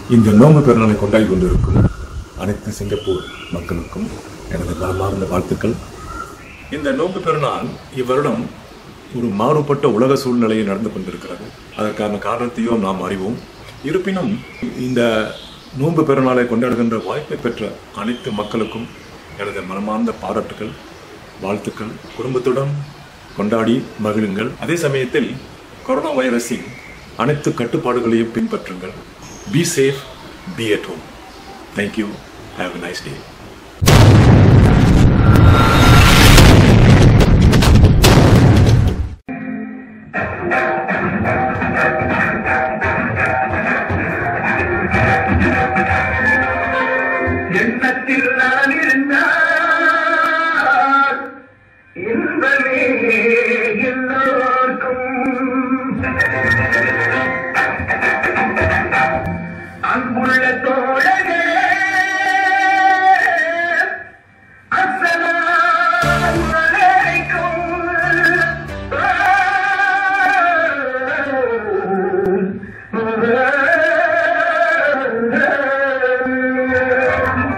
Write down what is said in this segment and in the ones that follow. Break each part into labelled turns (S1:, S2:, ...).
S1: இந்த நோன்பு பெருநாளை கொண்டாடி கொண்டிருக்கும் அனைத்து சிங்கப்பூர் மக்களுக்கும் எனது மனமார்ந்த வாழ்த்துக்கள் இந்த நோன்பு பெருநாள் இவ்வருடம் ஒரு மாறுபட்ட உலக சூழ்நிலையில் நடந்து கொண்டிருக்கிறது அதற்கான காரணத்தையும் நாம் அறிவோம் இருப்பினும் இந்த நோன்பு பெருநாளை கொண்டாடுகின்ற வாய்ப்பை பெற்ற அனைத்து மக்களுக்கும் எனது மனமார்ந்த பாராட்டுகள் வாழ்த்துக்கள் குடும்பத்துடன் கொண்டாடி மகிழுங்கள் அதே சமயத்தில் கொரோனா வைரஸின் அனைத்து கட்டுப்பாடுகளையும் பின்பற்றுங்கள் be safe be at home thank you have a nice day
S2: எண்ணத்தில் நான் இருந்தால் இன்பமே எல்லோர்க்கும் அன்புள்ள தோழர்களே அஸ்ஸலாமு அலைக்கும்.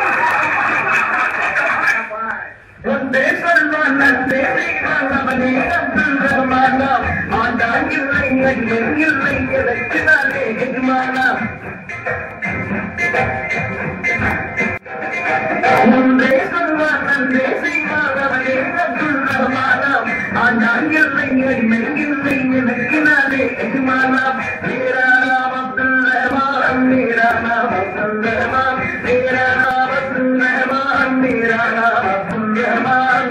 S2: ஒன்றே சொல்வான் நன்றே செய்வான் அவனே அப்துல் ரஹ்மானா ஆண்டான் இல்லை அடியன் இல்லை எனக்கு நானே எஜமானா ஒன்றே சொல்வான் நன்றே செய்வான் அவனே அப்துல் ரஹ்மானா ஆண்டான் இல்லை அடிமை இல்லை எனக்கு நானே எஜமானா மேரா நாம் அப்துல் ரஹ்மான் மேரா நாம் அப்துல் ரஹ்மான் மேரா நாம் அப்துல் ரஹ்மான் மேரா நாம் அப்துல் ரஹ்மான்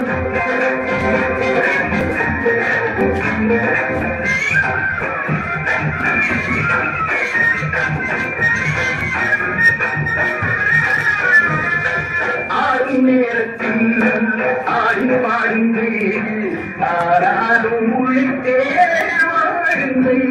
S2: ஆடி நேரத்தில் ஆடி பாடுங்கள் ஆராலும் உழைத்தே வாழுங்கள்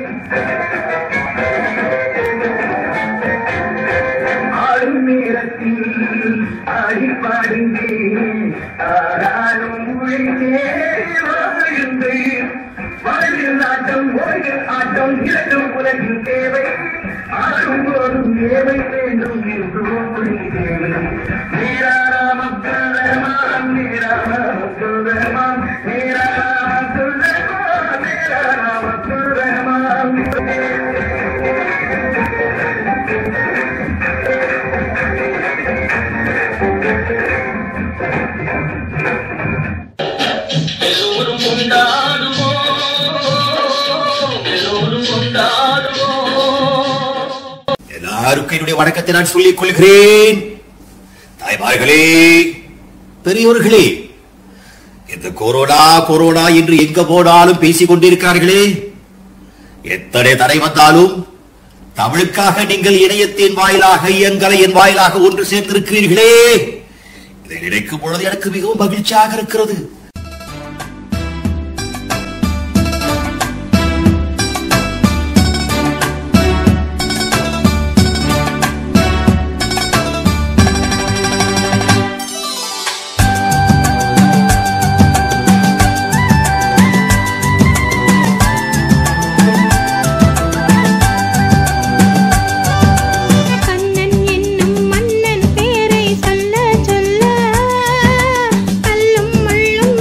S2: ஆடும் நேரத்தில் ஆடி பாடுங்கள் ஆராலும் உழைத்தே வாழுங்கள் வாழ்வில் ஆட்டம் ஓய்வில் ஆட்டம் இரண்டும் உலகின் தேவை ஆடும் போதும் தேவை வேண்டும் என்று ஒவ்வொரு தேவை மேரா ராம் அப்துல் ரஹ்மான் மேரா ராம் அப்துல் ரஹ்மான் மேரா ராம் அப்துல் ரஹ்மான் மேரா ராம் அப்துல் ரஹ்மான் எல்லோரும் கொண்டாடுவோம் எல்லோரும் கொண்டாடுவோம்
S3: எல்லாருக்கும் என்னுடைய வணக்கத்தை நான் சொல்லிக் கொள்கிறேன் தாய்மார்களே பெரியோர்களே இந்த கொரோனா கொரோனா என்று எங்க போனாலும் பேசிக் கொண்டிருக்கிறார்களே எத்தனை தடை வந்தாலும் தமிழுக்காக நீங்கள் இணையத்தின் வாயிலாக என் வாயிலாக ஒன்று சேர்ந்திருக்கிறீர்களே இதை நினைக்கும் பொழுது எனக்கு மிகவும் மகிழ்ச்சியாக இருக்கிறது
S4: கண்ணன் என்னும் மன்னன் பேரை சொல்ல சொல்ல கல்லும் முள்ளும்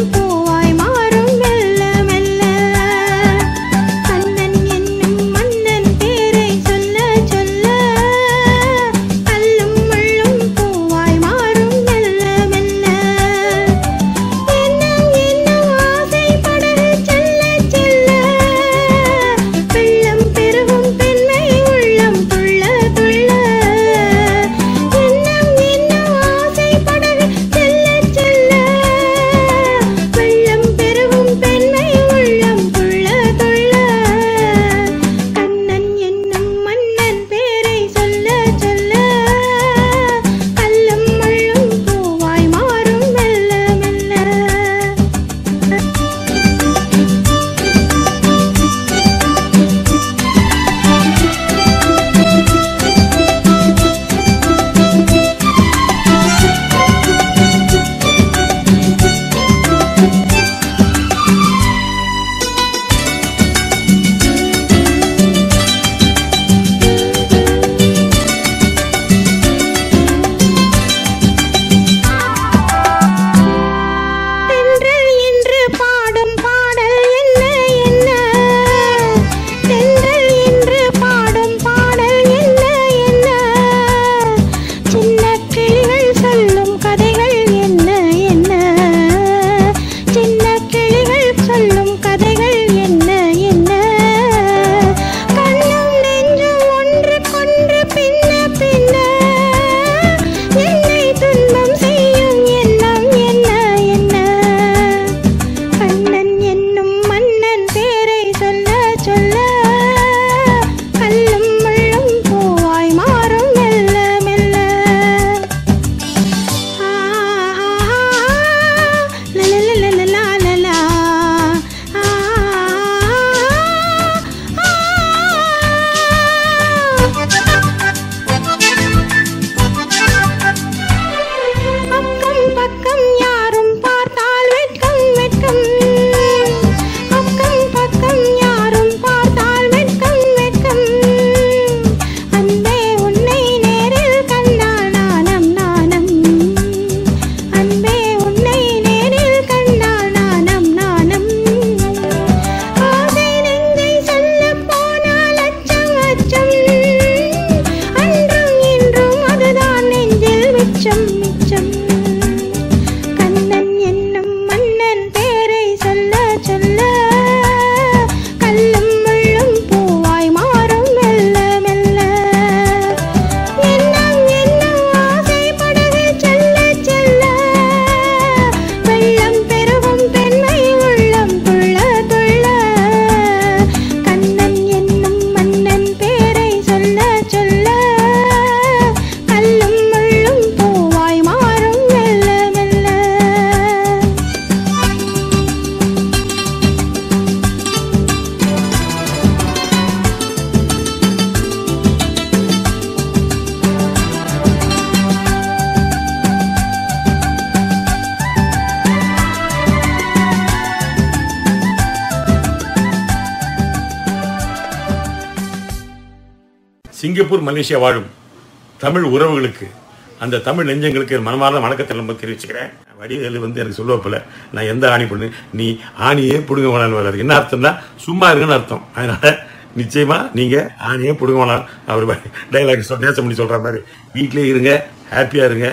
S4: சிங்கப்பூர் மலேசியா வாழும் தமிழ் உறவுகளுக்கு அந்த தமிழ் நெஞ்சங்களுக்கு என் மனமார்ந்த வணக்கத்தை நம்ம தெரிவிச்சுக்கிறேன் வடிவேலு வந்து எனக்கு சொல்லுவப்பில்ல நான் எந்த ஆணி பண்ணு நீ ஆணியே பிடுங்க வேணான்னு வராது என்ன அர்த்தம்னா சும்மா இருக்குன்னு அர்த்தம் அதனால நிச்சயமா நீங்க ஆணியே பிடுங்க வேணாம் அவர் டைலாக் நேசம் பண்ணி சொல்ற மாதிரி வீட்டிலே இருங்க ஹாப்பியா இருங்க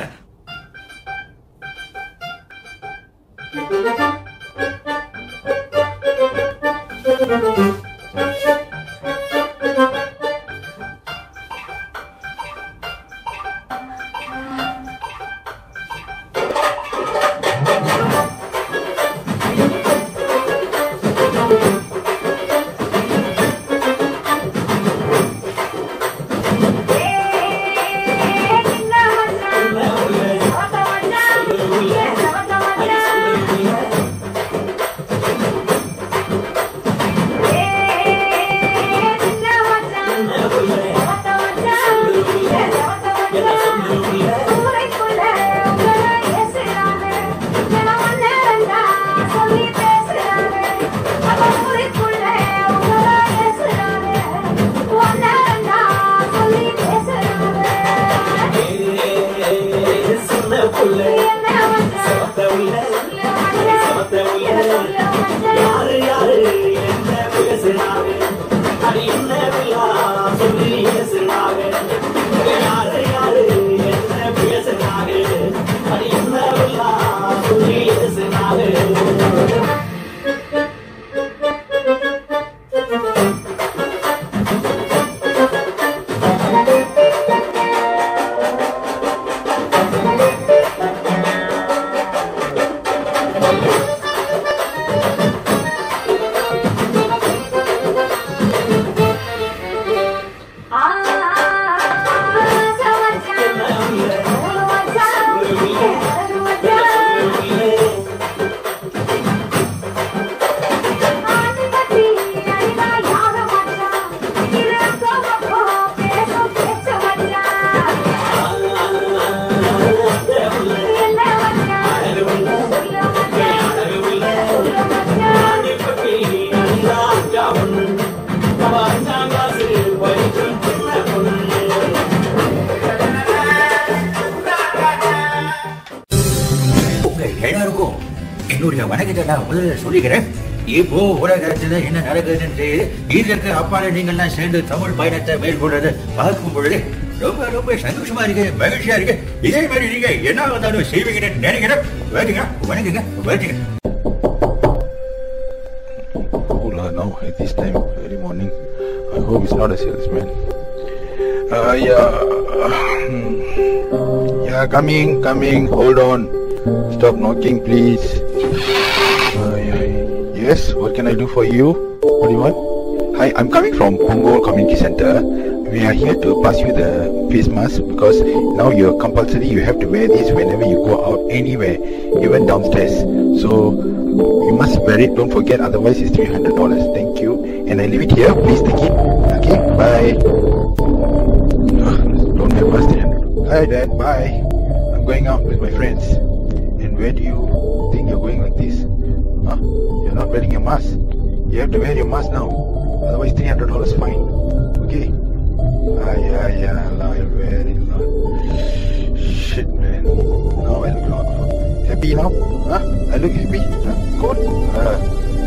S3: உங்க எல்லாருக்கும் என்னுடைய வணக்கத்தை நான் முதல்ல சொல்லிக்கிறேன் இப்போ உலகத்துல என்ன நடக்குதுன்னு இதற்கு அப்பால நீங்கள்லாம் சேர்ந்து தமிழ் பயணத்தை மேற்கொள்றதை பார்க்கும் பொழுது ரொம்ப ரொம்ப சந்தோஷமா இருக்கு மகிழ்ச்சியா இருக்கு இதே மாதிரி நீங்க என்ன வந்தாலும் செய்வீங்கன்னு நினைக்கிறேன் வேட்டுங்க வணங்குங்க வேட்டுங்க
S5: Hola, now at this time, early morning. I hope it's not a salesman. Uh, yeah. hmm. Yeah, coming, coming. Hold on. Stop knocking, please. Uh, yeah. Yes, what can I do for you? What do you want? Hi, I'm coming from Punggol Community Center. We are here to pass you the face mask because now you're compulsory. You have to wear this whenever you go out anywhere, even downstairs. So you must wear it. Don't forget, otherwise it's three hundred dollars. Thank you, and I leave it here. Please take it. Okay, bye. Ugh, Don't have us three hundred. Hi, Dad. Bye. I'm going out with my friends. And where do you think you're going like this? Huh? You're not wearing your mask. You have to wear your mask now. Otherwise, three hundred dollars fine. Okay. Ah, yeah, yeah. Now I wear it. Now. Shit, man. Now I look out. happy now. Huh? I look happy. Huh? Good. Uh,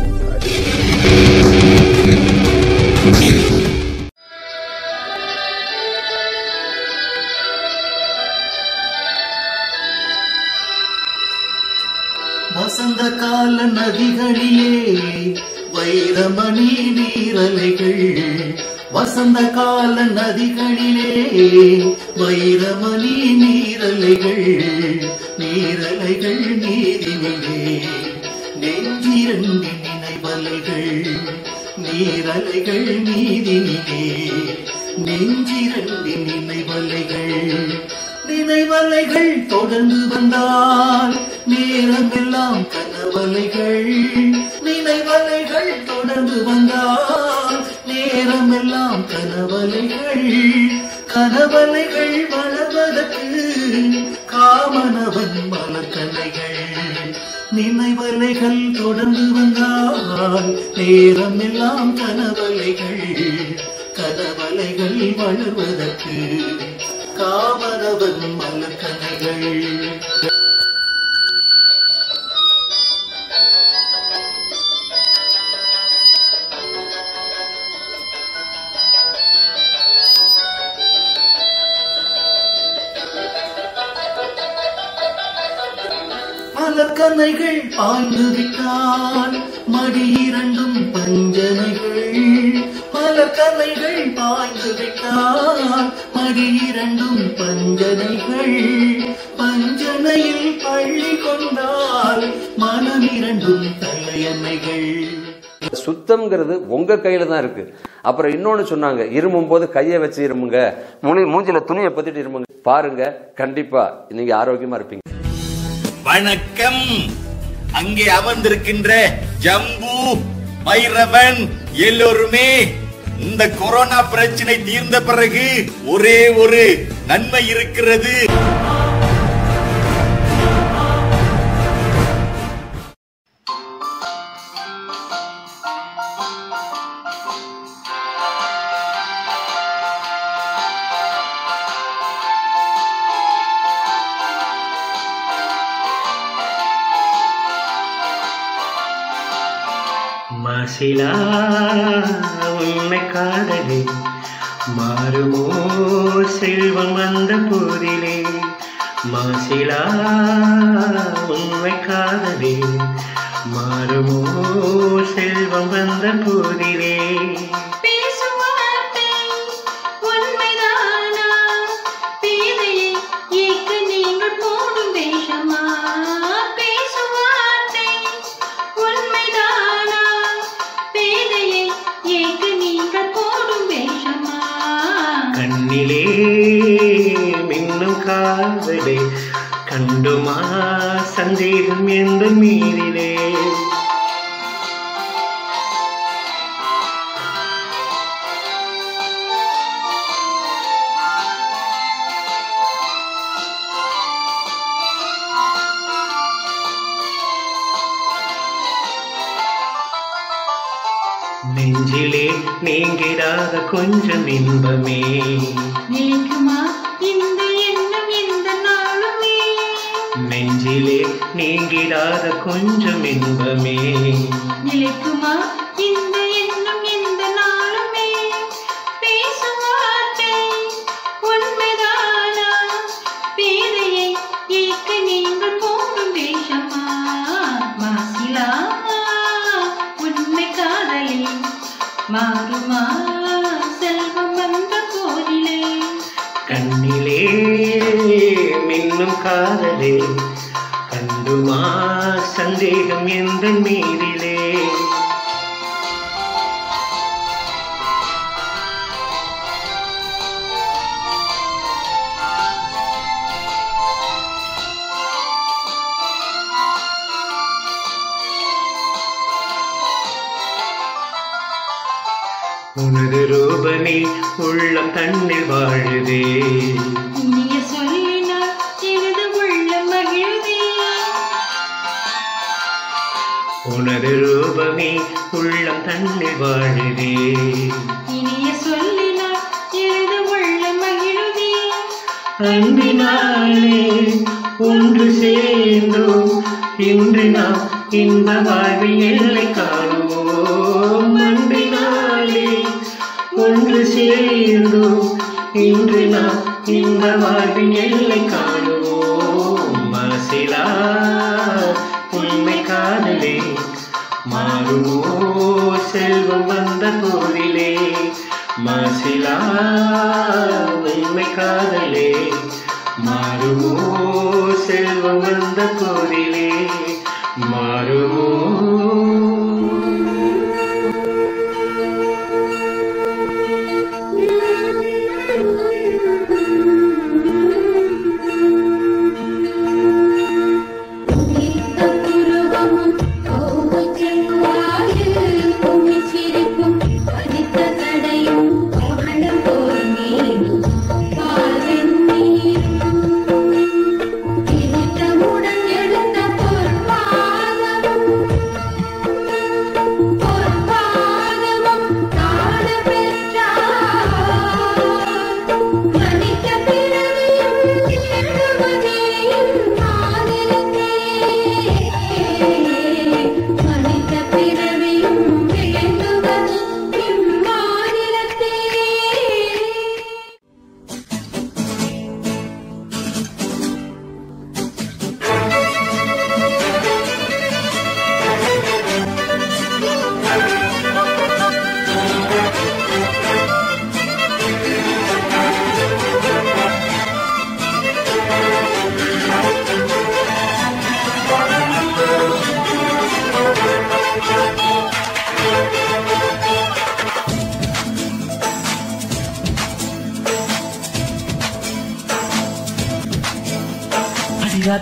S6: வசந்த கால நதிகளிலே வைரமணி நீரலைகள் வசந்த கால நதிகளிலே வைரமணி நீரலைகள் நீரலைகள் நீரினிலே நெஞ்சிரண்டின் நினைவலைகள் நீரலைகள் நீரினிலே நெஞ்சிரண்டின் நினைவலைகள் நினைவலைகள் தொடர்ந்து வந்தால் நேரமெல்லாம் கனவலைகள் நினைவலைகள் தொடர்ந்து வந்தால் நேரமெல்லாம் கனவலைகள் கனவலைகள் வளர்வதற்கு காமனவன் மலர்கலைகள் நினைவலைகள் தொடர்ந்து வந்தால் நேரமெல்லாம் கனவலைகள் கனவலைகள் கலைகள் வளர்வதற்கு காமரவன் மலக்கணைகள் மலர்கனைகள் பாய்ந்து விட்டால் மடி இரண்டும் பஞ்சனைகள் மலர்கனைகள் பாய்ந்து விட்டால் மடி இரண்டும் பஞ்சனைகள் பஞ்சனையில் பள்ளி கொண்டால் மனம் இரண்டும் தலையணைகள்
S7: சுத்தம்ங்கிறது உங்க கையில தான் இருக்கு அப்புறம் இன்னொன்னு சொன்னாங்க இருமும் போது கையை வச்சு இருமுங்க முனி மூஞ்சில துணியை பத்திட்டு இருமுங்க பாருங்க கண்டிப்பா நீங்க ஆரோக்கியமா இருப்பீங்க
S3: வணக்கம் அங்கே அமர்ந்திருக்கின்ற ஜம்பு பைரவன் எல்லோருமே இந்த கொரோனா பிரச்சனை தீர்ந்த பிறகு ஒரே ஒரு நன்மை இருக்கிறது
S6: மாசிலா உன்னை காதலே மாறுமோ செல்வம் வந்த போதிலே மாசிலா உன்னை காதலே மாறுமோ செல்வம் வந்த போதிலே
S8: பேசும் வார்த்தை உண்மைதானா? பேதையை ஏக்க நீங்கள் போடும் வேஷமா? பேசும் வார்த்தை உண்மைதானா? பேதையை ஏக்க நீங்கள் போடும் வேஷமா?
S6: கண்ணிலே மின்னும் காதலே கண்டுமா சந்தேகம் எந்த மீதிலே நெஞ்சிலே நீங்கிடாத கொஞ்சம் இன்பமே
S8: நிலைக்குமா இந்த எண்ணம் இந்த நாளுமே?
S6: நெஞ்சிலே நீங்கிடாத கொஞ்சம் இன்பமே
S8: நிலைக்குமா இந்த எண்ணம் இந்த நாளுமே? பேசும் வார்த்தை உண்மைதானா? பேதையை ஏற்க நீங்கள் போடும் வேஷமா? மாசிலா, உண்மை காதலே மாறுமா செல்வம் வந்த போதிலே
S6: கண்ணிலே மின்னும் காதலே கண்டுமா சந்தேகம் எந்த மீதிலே உனது ரூபமே உள்ளம் தன்னில் வாழுதே
S8: இனிய சொல்லினால் எனது உள்ளம் மகிழுதே
S6: உனது ரூபமே உள்ளம் தன்னில் வாழுதே
S8: இனிய சொல்லினால் எனது உள்ளம் மகிழுதே
S6: அன்பினாலே ஒன்று சேர்ந்தோம் இன்று நாம் இன்ப வாழ்வில் எல்லை காணுவோம் அன்பினாலே ஒன்று சேர்ந்தோம் இன்று நாம் இன்ப வாழ்வின் எல்லை காணுவோம் மாசிலா உண்மை காதலே மாறுமோ செல்வம் வந்த போதிலே மாசிலா உண்மை காதலே மாறுமோ செல்வம் வந்த போதிலே மாறுமோ
S8: புருவமும் கோபச் செவ்வாயில் குமிச்சிரிப்பும் பதித்த தடையும் அவளும் போர்மேனி பால் வெந்நீரும் திருத்தமுடன் எடுத்த பொற்பாதமும்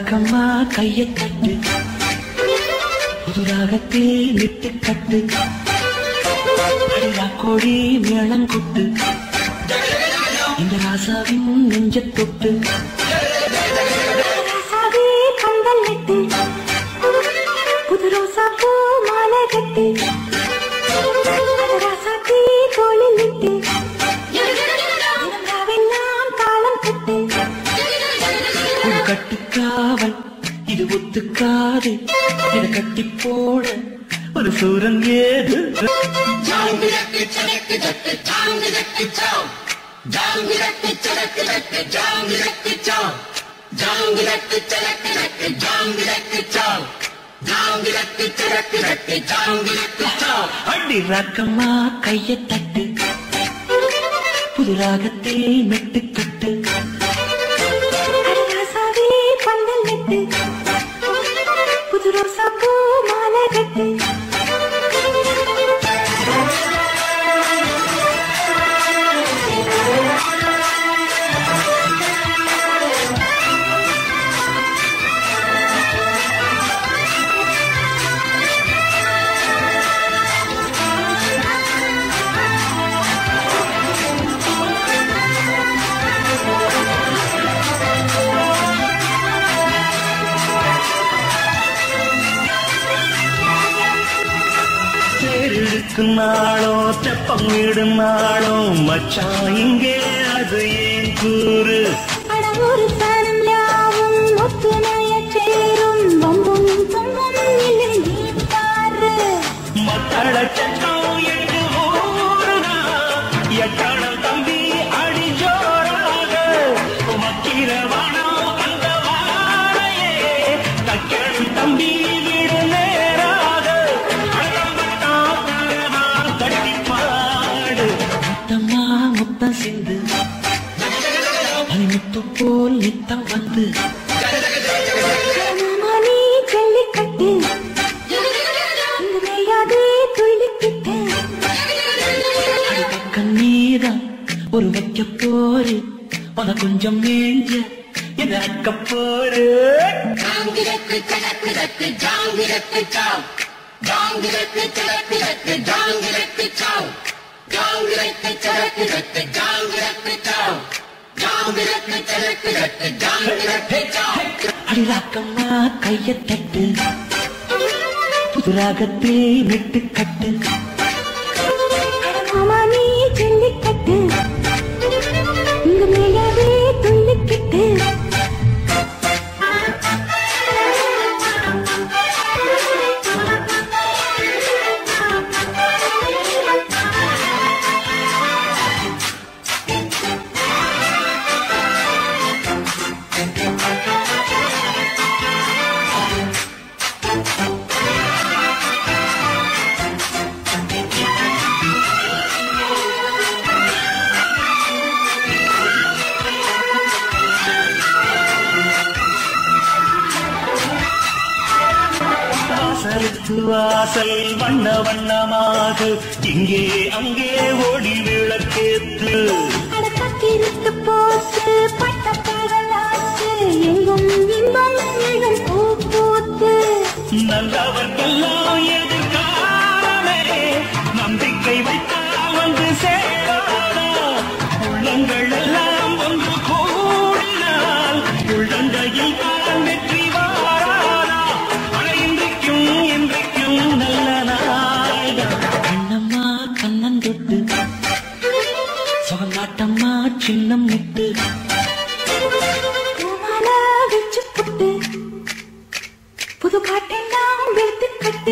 S6: ராக்கம்மா கைய தட்டு புது ராகத்தில் விட்டு கட்டு அடிரா கோழி மேளம் கொட்டு இந்த ராசாவின் நெஞ்ச தொட்டு
S8: ராசாவே பந்தல் நட்டு புது ரோசா பூ மாலை கட்டு ராசாத்தி தோளில் விட்டு தினம்ராவெல்லாம் தாளம் கட்டு
S6: ஒரு கட்டுக்காவல் இது ஒத்துக்காது இதை கட்டி போட ஒரு சூரன் ஏது அடி ராக்கம்மா கைய தட்டு புது ராகத்தில் மெட்டு கட்டு
S8: ராசாவே பந்தல் நட்டு புது ரோசா பூ மாலை கட்டு
S6: தேரிழுக்கும் நாளோ தெப்பம் விடும் நாளோ மச்சான் இங்கே அது ஏன் கூறு
S8: அடவொரு தரம் யாவும் ஒத்துணைய சேரும் வம்பும் துன்பும் இல்லை நீ பாரு
S6: மத்தள சட்டம் எட்டு ஊருனா எட்டாளம் தம்பி அடி ஜோராக மக்கிர வானம் அந்த வாழையே தக்கணும் தம்பி விடு நேராக கட்டி பாடு முத்தம்மா முத்தம் சிந்து முத்து போல் நித்தம் வந்து
S8: மாமா நீ ஜல்லிக்கட்டு இங்கு மேயாதே துள்ளிக்கிட்டு
S6: கண்ணீரம் ஒரு வைக்க போரு உன கொஞ்சம் மேஞ்ச என அக்க போரு அடிராக்கம்மா கைய தட்டு புதுராகத்தில் விட்டு கட்டு
S8: மாமா நீ ஜல்லிக்கட்டு இங்கு மேயாதே துள்ளிக்கிட்டு
S6: வாசலுக்கு வாசல் வண்ண வண்ணமாக இங்கே அங்கே ஓடி விளக்கேத்து
S8: அடக்கத்திருட்டு போச்சு பட்ட பகலாச்சு எங்கும் இன்பம் எழும் பூ பூத்து
S6: நல்லவர்க்கெல்லாம் எதிர்காலமே நம்பிக்கை வைத்தால் வந்து சேராதா உள்ளங்கள் எல்லாம் ஒன்று கூடினால் உள்ளங்கையில் தான் வெற்றி வாராதா ஆனா இன்றைக்கும் இன்றைக்கும் நல்ல நாள்தான் கண்ணம்மா கண்ணன் தொட்டு சுகநாட்டம்மா சின்னம் முட்டு
S8: பூமால வச்சு புட்டு புது பாட்டெல்லாம் வெளுத்து கட்டு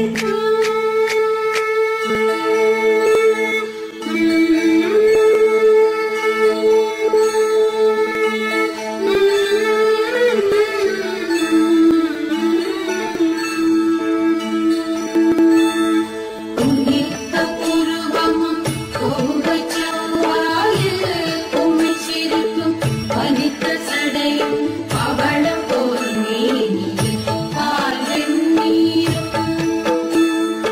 S9: உன்னித்த உருவமும் கோவைச் செவ்வாயில் உம்மைச் சிரிக்கும் பனித்த சடையும் பவளப் போர் மேனியும் பால் வெந்நீரும்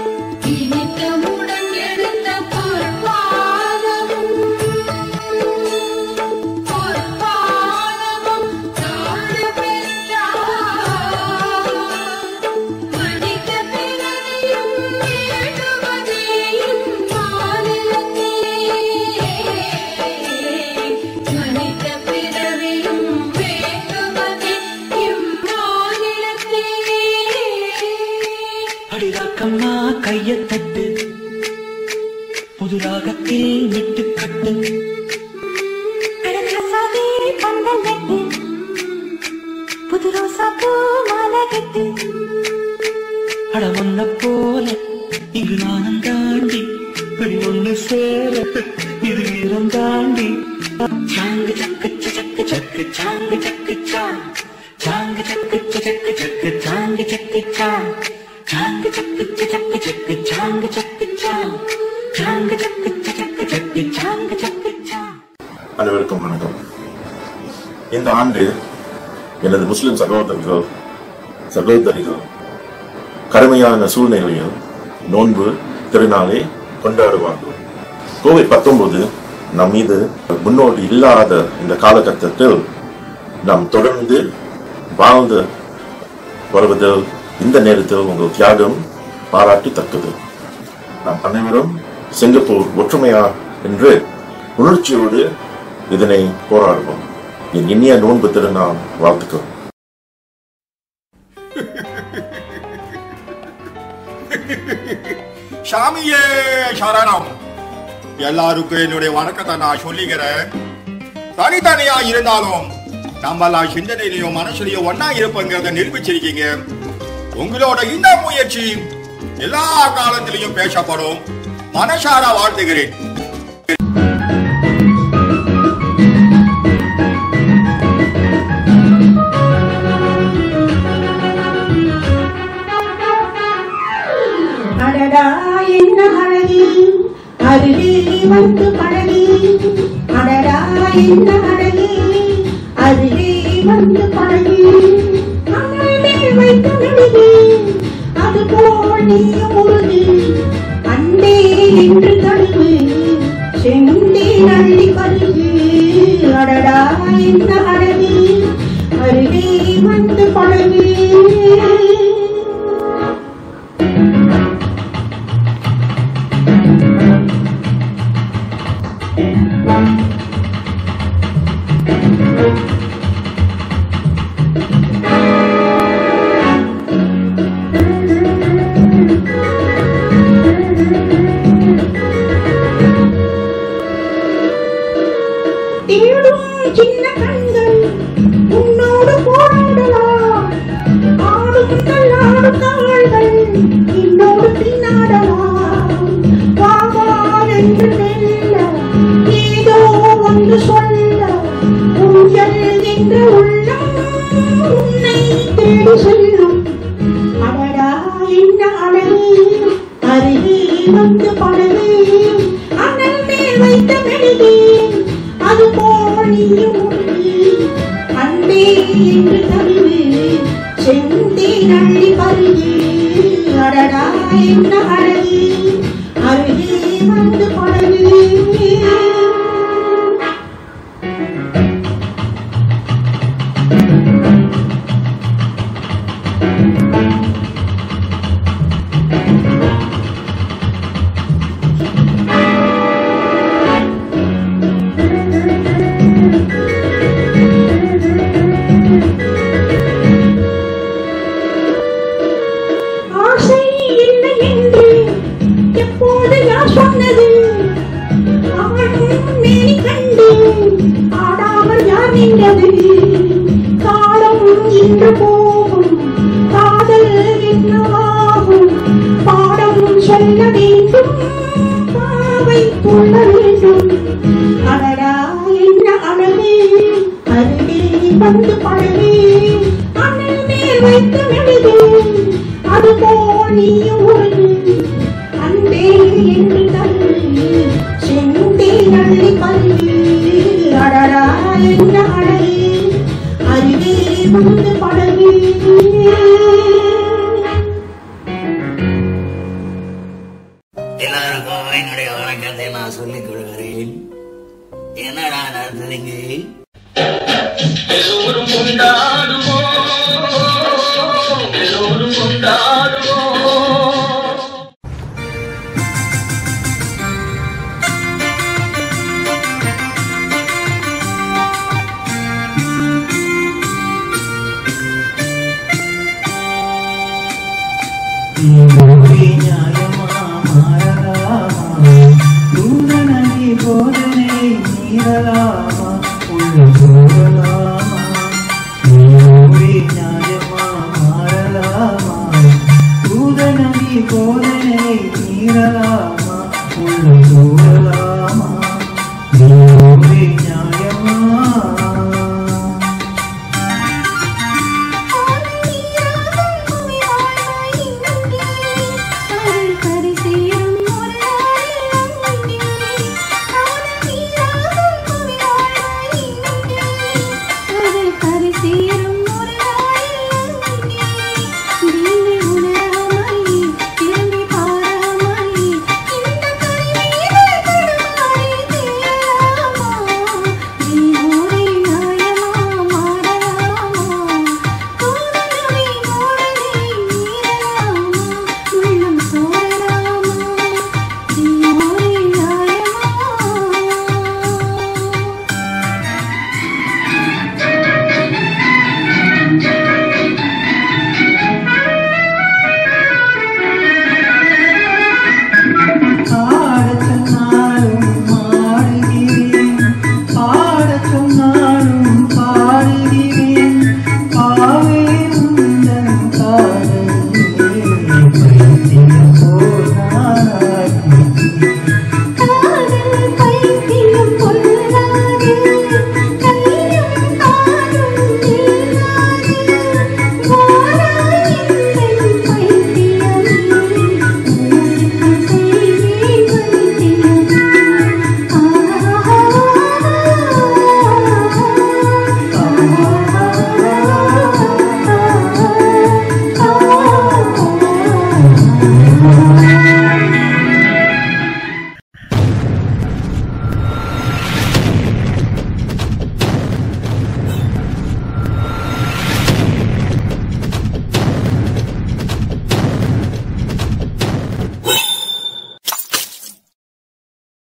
S6: அடிராக்கம்மா கைய தட்டு புது ராகத்தில் விட்டு கட்டு
S8: அடக்கசாவே பந்தல் கட்டு புது ரோசா பூ மாலை கட்டு
S6: அட ஒன்ன போல இங்கு நானும் தாண்டி இப்படி ஒண்ணு சேர இது வீரம் தாண்டி சாங்கு சக்கு சக்கு சக்கு சாங்கு சக்கு சா சாங்கு சக்கு சக்கு சக்கு சாங்கு சக்கு சா சாங்கு சக்கு சக்கு சக்கு சாங்கு சக்கு சா சாங்கு சக்கு சக்கு சக்கு சாங்கு சக்கு சா
S10: அனைவருக்கும் வணக்கம் இந்த ஆண்டு எனது முஸ்லிம் சகோதரர்கள் சகோதரிகள் கடுமையான சூழ்நிலையில் நோன்பு திருநாளை கொண்டாடுவார்கள் கோவிட் பத்தொன்பது நம் மீது முன்னோடி இல்லாத இந்த காலகட்டத்தில் நாம் தொடர்ந்து வாழ்ந்து வருவதில் இந்த நேரத்தில் உங்கள் தியாகம் பாராட்டத்தக்கது நாம் அனைவரும் சிங்கப்பூர் ஒற்றுமையா என்று உணர்ச்சியோடு இதனை போராடுவோம் என் இனிய நோன்பு திருநாள் வாழ்த்துக்கள்
S3: சாமியே சரணம் எல்லாருக்கும் என்னுடைய வணக்கத்தை நான் சொல்லிக்கிறேன் தனித்தனியா இருந்தாலும் நம்மளாம் சிந்தனையிலையும் மனசுலயும் ஒன்னா இருப்பங்கிறத நிரூபிச்சிருக்கீங்க உங்களோட இந்த முயற்சி எல்லா காலத்திலையும் பேசப்படும் மனசார வாழ்த்துகிறேன்
S8: அடடா என்ன அழகி அருகே வந்து பழகி அடடா என்ன அழகி அருகே வந்து பழகி அண்ணல் மேல் வைத்த நடிகை அதுபோல் நீயும் உருகி அண்டே என்று தழுவு செந்தே நள்ளி பருகு அடடா என்ன அழகி அருகே வந்து பழகி தேடும் சின்ன கண்கள் உன்னோடு போராடலாம் ஆடும் தள்ளாடும் கால்கள் என்னோடு பின்னாடலாம் வா வா என்று மெல்ல ஏதோ ஒன்று சொல்ல ஊஞ்சல் என்ற உள்ளம் உன்னை தேடி செல்லும் அடடா என்ன அழகு அருகே வந்து பழகு அண்ணல் மேல் வைத்த மெழுகு அது போல் நீயும் உருகு அன்பே என்று தருவு செந்தே நள்ளி பருகு அடடா என்ன அழகு அருகே வந்து பழகு ஆசை இல்லை என்று எப்போது யார் சொன்னது ஆடும் மேனி கண்டு ஆடாமல் யார் நின்றது காலம் இன்று போகும் காதல் என்னவாகும் பாடம் சொல்ல வேண்டும் பாவை கொள்ள வேண்டும் அடடா என்ன அழகு அருகே வந்து பழகு அண்ணல் மேல் வைத்த மெழுகு அதுபோல் நீயும் உருகு அன்பே என்று தரு செந்தே நள்ளி பருகு அடடா என்ன அழகு அருகே வந்து பழகு
S11: எல்லாருக்கும் என்னுடைய வணக்கத்தை நான் சொல்லிக் கொள்கிறேன் என்னடா நடத்துறீங்க
S2: எல்லோரும் கொண்டாடுவோம் எல்லோரும் கொண்டாடுவோம்
S6: நீ நியாயமா மாறலாமா தூதனி போதனை மீறலாமா உள்ள போகலாமா நீ நியாயமா மாறலாமா தூதனி போதனை மீறலாமா உள்ள போகலாமா நீ